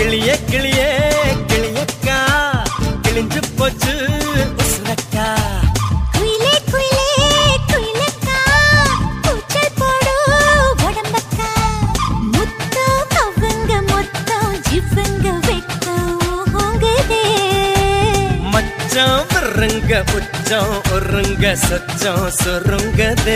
கிளியே கிளியே கிளியக்கா கிழிஞ்சு போச்சு உசுரக்கா குயிலே குயிலே குயிலக்கா கூச்சல் போடு உடம்பக்கா முத்தம் கவ்வுங்க மொத்தம் ஜிவ்வுங்க வெட்கம் ஊங்குதே மச்சம் விருங்க உச்சம் ஒருங்க சொச்சம் சொருங்கதே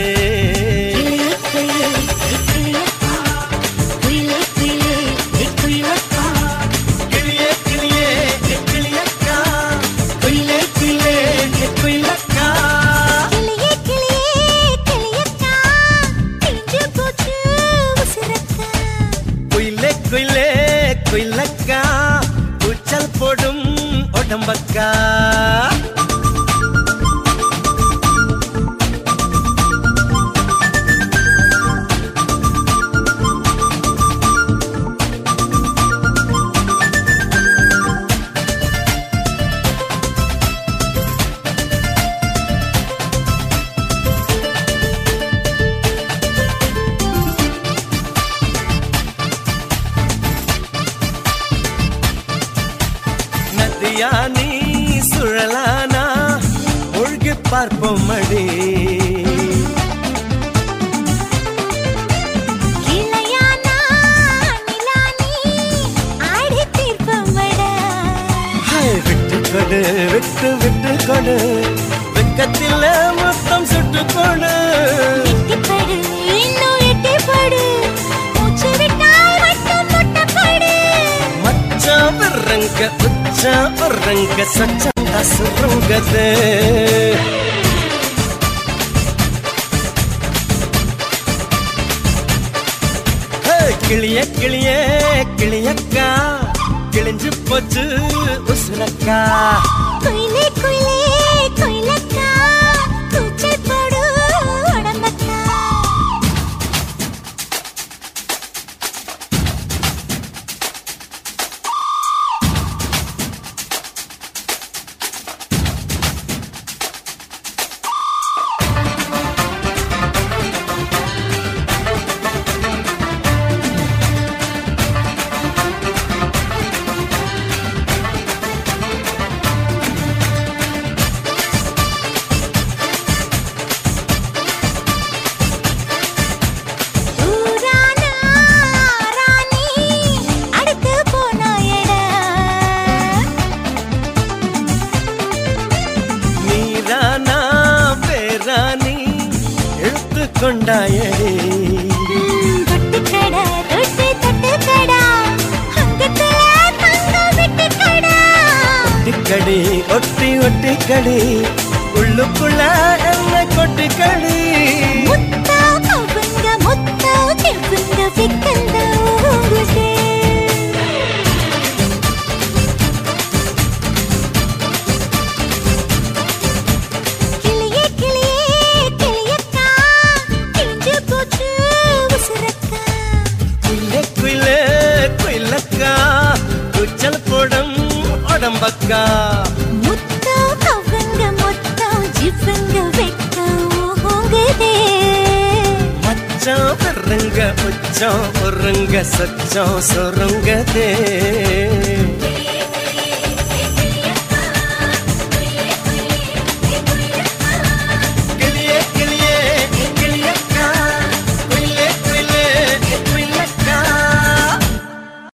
கிளியே குயிலே குயிலக்கா குயிலே குயிலே குயிலக்கா கிளியே கிளியே கிளியக்கா குயிலே குயிலே குயிலக்கா கிளியே கிளியே கிளியக்கா கிழிஞ்சு போச்சு உசுரக்கா குயிலே குயிலே குயிலக்கா கூச்சல் போடும் உடம்பக்கா நதியா நீ சுழலானா ஒழுகி பார்ப்போம் அடி கிளையானா நிலானி ஆடி தீர்ப்பமடா ஹாய், விட்டு கொடு விட்டு விட்டு கொடு வெக்கத்தில் மொத்தம் சுட்டு கொடு எட்டிப்படு இன்னும் எட்டிப்படு மூச்சு விட்டால் மட்டும் முட்டப்படு மச்சான் விரங்க உச்சான் உறங்க சச்சந்தா சுருங்கது ஹே, கிளிய கிளிய கிளியக்கா கிழிஞ்சு போச்சு உசுரக்கா குயிலே குயிலே குயிலக்கா கூச்சல் போடு உடம்பக்கா ஊரானா ராணி அடுத்து போனாயடா நீரானா பேராணி எடுத்து கொண்டாயடி தொட்டுக்கடா தொட்டு தொட்டுக்கடா அங்கத்துல தங்கம் விட்டுக்கடா ஒட்டிக்கடி ஒட்டி ஒட்டிக்கடி உள்ளுக்குள்ள என்ன கொட்டிக்கடி முத்தா கவுங்க முத்தா செவ்வுங்க விக்கந்த ஊங்குதே கிளியே கிளியே கிளியக்கா கிழிஞ்சு போச்சு உசுரக்கா குயிலே குயிலே குயிலக்கா குச்சல் போடும் உடம்பக்கா முத்தா கவுங்க முத்தா ஜிவ்வுங்க வெட்கம் ஊங்குதே மச்சான் விருங்க உச்சம் ஒருங்க சச்சம் சொருங்கதே